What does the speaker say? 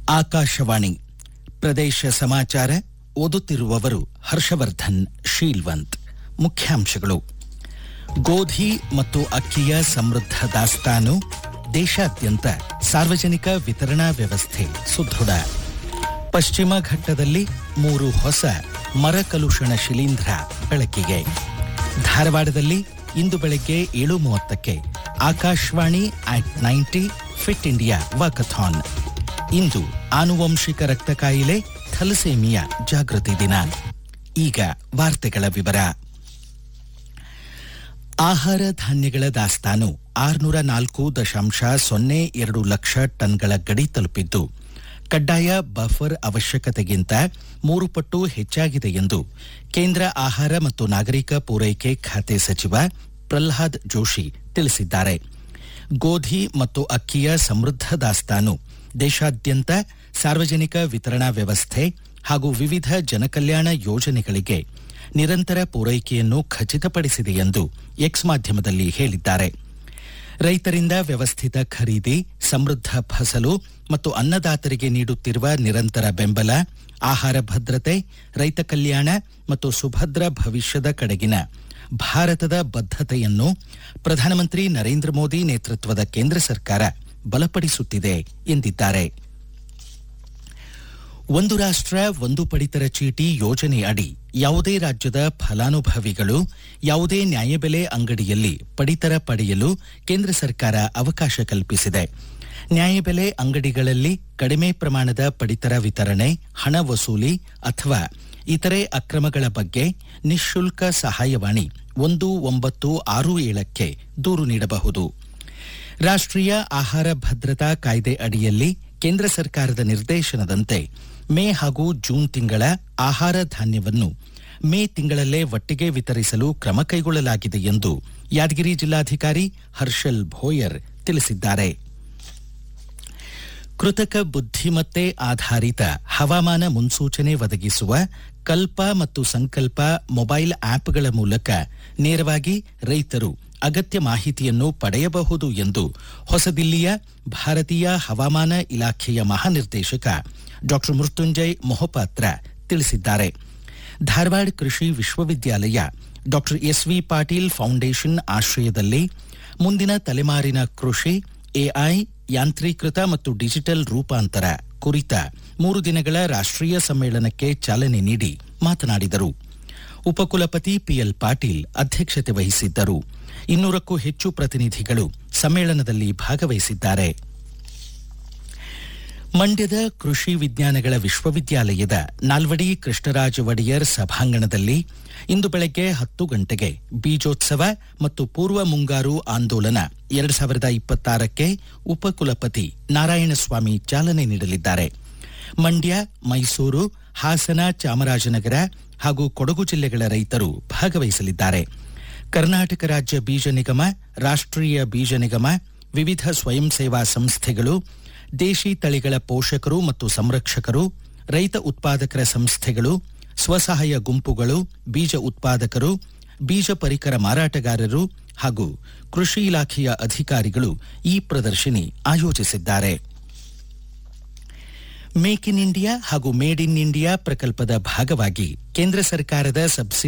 ಆಕಾಶವಾಣಿ ಪ್ರದೇಶ ಸಮಾಚಾರ ಓದುತ್ತಿರುವವರು ಹರ್ಷವರ್ಧನ್ ಶೀಲ್ವಂತ್ ಮುಖ್ಯಾಂಶಗಳು ಗೋಧಿ ಮತ್ತು ಅಕ್ಕಿಯ ಸಮೃದ್ಧ ದಾಸ್ತಾನು ದೇಶಾದ್ಯಂತ ಸಾರ್ವಜನಿಕ ವಿತರಣಾ ವ್ಯವಸ್ಥೆ ಸುದೃಢ ಪಶ್ಚಿಮ ಘಟ್ಟದಲ್ಲಿ ಮೂರು ಹೊಸ ಮರಕಲುಷಣ ಶಿಲೀಂಧ್ರ ಬೆಳಕಿಗೆ ಧಾರವಾಡದಲ್ಲಿ ಇಂದು ಬೆಳಗ್ಗೆ ಏಳು ಮೂವತ್ತಕ್ಕೆ Akashvani at ninety fit India walkathon ಇಂದು ಆನುವಂಶಿಕ ರಕ್ತ ಕಾಯಿಲೆ ಥಲಸೇಮಿಯಾ ಜಾಗೃತಿ ದಿನ ಈಗ ವಾರ್ತೆಗಳ ವಿವರ ಆಹಾರ ಧಾನ್ಯಗಳ ದಾಸ್ತಾನು ಆರುನೂರ ನಾಲ್ಕು ದಶಾಂಶ ಸೊನ್ನೆ ಎರಡು ಲಕ್ಷ ಟನ್ಗಳ ಗಡಿ ತಲುಪಿದ್ದು ಕಡ್ಡಾಯ ಬಫರ್ ಅವಶ್ಯಕತೆಗಿಂತ ಮೂರು ಪಟ್ಟು ಹೆಚ್ಚಾಗಿದೆ ಎಂದು ಕೇಂದ್ರ ಆಹಾರ ಮತ್ತು ನಾಗರಿಕ ಪೂರೈಕೆ ಖಾತೆ ಸಚಿವ ಪ್ರಲ್ಹಾದ್ ಜೋಶಿ ತಿಳಿಸಿದ್ದಾರೆ ಗೋಧಿ ಮತ್ತು ಅಕ್ಕಿಯ ಸಮೃದ್ಧ ದಾಸ್ತಾನು ದೇಶಾದ್ಯಂತ ಸಾರ್ವಜನಿಕ ವಿತರಣಾ ವ್ಯವಸ್ಥೆ ಹಾಗೂ ವಿವಿಧ ಜನಕಲ್ಯಾಣ ಯೋಜನೆಗಳಿಗೆ ನಿರಂತರ ಪೂರೈಕೆಯನ್ನು ಖಚಿತಪಡಿಸಿದೆ ಎಂದು ಎಕ್ಸ್ ಮಾಧ್ಯಮದಲ್ಲಿ ಹೇಳಿದ್ದಾರೆ ರೈತರಿಂದ ವ್ಯವಸ್ಥಿತ ಖರೀದಿ ಸಮೃದ್ಧ ಫಸಲು ಮತ್ತು ಅನ್ನದಾತರಿಗೆ ನೀಡುತ್ತಿರುವ ನಿರಂತರ ಬೆಂಬಲ ಆಹಾರ ಭದ್ರತೆ ರೈತ ಕಲ್ಯಾಣ ಮತ್ತು ಸುಭದ್ರ ಭವಿಷ್ಯದ ಕಡೆಗಿನ ಭಾರತದ ಬದ್ಧತೆಯನ್ನು ಪ್ರಧಾನಮಂತ್ರಿ ನರೇಂದ್ರ ಮೋದಿ ನೇತೃತ್ವದ ಕೇಂದ್ರ ಸರ್ಕಾರ ಬಲಪಡಿಸುತ್ತಿದೆ ಎಂದಿದ್ದಾರೆ ಒಂದು ರಾಷ್ಟ್ರ ಒಂದು ಪಡಿತರ ಚೀಟಿ ಯೋಜನೆ ಅಡಿ ಯಾವುದೇ ರಾಜ್ಯದ ಫಲಾನುಭವಿಗಳು ಯಾವುದೇ ನ್ಯಾಯಬೆಲೆ ಅಂಗಡಿಯಲ್ಲಿ ಪಡಿತರ ಪಡೆಯಲು ಕೇಂದ್ರ ಸರ್ಕಾರ ಅವಕಾಶ ಕಲ್ಪಿಸಿದೆ ನ್ಯಾಯಬೆಲೆ ಅಂಗಡಿಗಳಲ್ಲಿ ಕಡಿಮೆ ಪ್ರಮಾಣದ ಪಡಿತರ ವಿತರಣೆ ಹಣ ವಸೂಲಿ ಅಥವಾ ಇತರೆ ಅಕ್ರಮಗಳ ಬಗ್ಗೆ ನಿಶುಲ್ಕ ಸಹಾಯವಾಣಿ ಒಂದು ಒಂಬತ್ತು ಆರು ಏಳಕ್ಕೆ ದೂರು ನೀಡಬಹುದು ರಾಷ್ಟ್ರೀಯ ಆಹಾರ ಭದ್ರತಾ ಕಾಯ್ದೆ ಅಡಿಯಲ್ಲಿ ಕೇಂದ್ರ ಸರ್ಕಾರದ ನಿರ್ದೇಶನದಂತೆ ಮೇ ಹಾಗೂ ಜೂನ್ ತಿಂಗಳ ಆಹಾರ ಧಾನ್ಯವನ್ನು ಮೇ ತಿಂಗಳಲ್ಲೇ ಒಟ್ಟಿಗೆ ವಿತರಿಸಲು ಕ್ರಮ ಕೈಗೊಳ್ಳಲಾಗಿದೆ ಎಂದು ಯಾದಗಿರಿ ಜಿಲ್ಲಾಧಿಕಾರಿ ಹರ್ಷಲ್ ಭೋಯರ್ ತಿಳಿಸಿದ್ದಾರೆ ಕೃತಕ ಬುದ್ಧಿಮತ್ತೆ ಆಧಾರಿತ ಹವಾಮಾನ ಮುನ್ಸೂಚನೆ ಒದಗಿಸುವ ಕಲ್ಪ ಮತ್ತು ಸಂಕಲ್ಪ ಮೊಬೈಲ್ ಆಪ್ಗಳ ಮೂಲಕ ನೇರವಾಗಿ ರೈತರು ಅಗತ್ಯ ಮಾಹಿತಿಯನ್ನು ಪಡೆಯಬಹುದು ಎಂದು ಹೊಸದಿಲ್ಲಿಯ ಭಾರತೀಯ ಹವಾಮಾನ ಇಲಾಖೆಯ ಮಹಾನಿರ್ದೇಶಕ ಡಾ ಮೃತ್ಯುಂಜಯ್ ಮೊಹಪಾತ್ರ ತಿಳಿಸಿದ್ದಾರೆ ಧಾರವಾಡ ಕೃಷಿ ವಿಶ್ವವಿದ್ಯಾಲಯ ಡಾ ಎಸ್ವಿ ಪಾಟೀಲ್ ಫೌಂಡೇಶನ್ ಆಶ್ರಯದಲ್ಲಿ ಮುಂದಿನ ತಲೆಮಾರಿನ ಕೃಷಿ ಎಐ ಯಾಂತ್ರೀಕೃತ ಮತ್ತು ಡಿಜಿಟಲ್ ರೂಪಾಂತರ ಕುರಿತ ಮೂರು ದಿನಗಳ ರಾಷ್ಟ್ರೀಯ ಸಮ್ಮೇಳನಕ್ಕೆ ಚಾಲನೆ ನೀಡಿ ಮಾತನಾಡಿದರು ಉಪಕುಲಪತಿ ಪಿಎಲ್ ಪಾಟೀಲ್ ಅಧ್ಯಕ್ಷತೆ ವಹಿಸಿದ್ದರು ಇನ್ನೂರಕ್ಕೂ ಹೆಚ್ಚು ಪ್ರತಿನಿಧಿಗಳು ಸಮ್ಮೇಳನದಲ್ಲಿ ಭಾಗವಹಿಸಿದ್ದಾರೆ ಮಂಡ್ಯದ ಕೃಷಿ ವಿಜ್ಞಾನಗಳ ವಿಶ್ವವಿದ್ಯಾಲಯದ ನಾಲ್ವಡಿ ಕೃಷ್ಣರಾಜ ಒಡೆಯರ್ ಸಭಾಂಗಣದಲ್ಲಿ ಇಂದು ಬೆಳಗ್ಗೆ ಹತ್ತು ಗಂಟೆಗೆ ಬೀಜೋತ್ಸವ ಮತ್ತು ಪೂರ್ವ ಮುಂಗಾರು ಆಂದೋಲನ ಎರಡು ಸಾವಿರದ ಇಪ್ಪತ್ತಾರಕ್ಕೆ ಉಪಕುಲಪತಿ ನಾರಾಯಣಸ್ವಾಮಿ ಚಾಲನೆ ನೀಡಲಿದ್ದಾರೆ ಮಂಡ್ಯ ಮೈಸೂರು ಹಾಸನ ಚಾಮರಾಜನಗರ ಹಾಗೂ ಕೊಡಗು ಜಿಲ್ಲೆಗಳ ರೈತರು ಭಾಗವಹಿಸಲಿದ್ದಾರೆ ಕರ್ನಾಟಕ ರಾಜ್ಯ ಬೀಜ ನಿಗಮ ರಾಷ್ಟ್ರೀಯ ಬೀಜ ನಿಗಮ ವಿವಿಧ ಸ್ವಯಂ ಸೇವಾ ಸಂಸ್ಥೆಗಳು ದೇಶಿ ತಳಿಗಳ ಪೋಷಕರು ಮತ್ತು ಸಂರಕ್ಷಕರು ರೈತ ಉತ್ಪಾದಕರ ಸಂಸ್ಥೆಗಳು ಸ್ವಸಹಾಯ ಗುಂಪುಗಳು ಬೀಜ ಉತ್ಪಾದಕರು ಬೀಜ ಪರಿಕರ ಮಾರಾಟಗಾರರು ಹಾಗೂ ಕೃಷಿ ಇಲಾಖೆಯ ಅಧಿಕಾರಿಗಳು ಈ ಪ್ರದರ್ಶನಿ ಆಯೋಜಿಸಿದ್ದಾರೆ ಮೇಕ್ ಇನ್ ಇಂಡಿಯಾ ಹಾಗೂ ಮೇಡ್ ಇನ್ ಇಂಡಿಯಾ ಪ್ರಕಲ್ಪದ ಭಾಗವಾಗಿ ಕೇಂದ್ರ ಸರ್ಕಾರದ ಸಬ್ಸಿಡಿ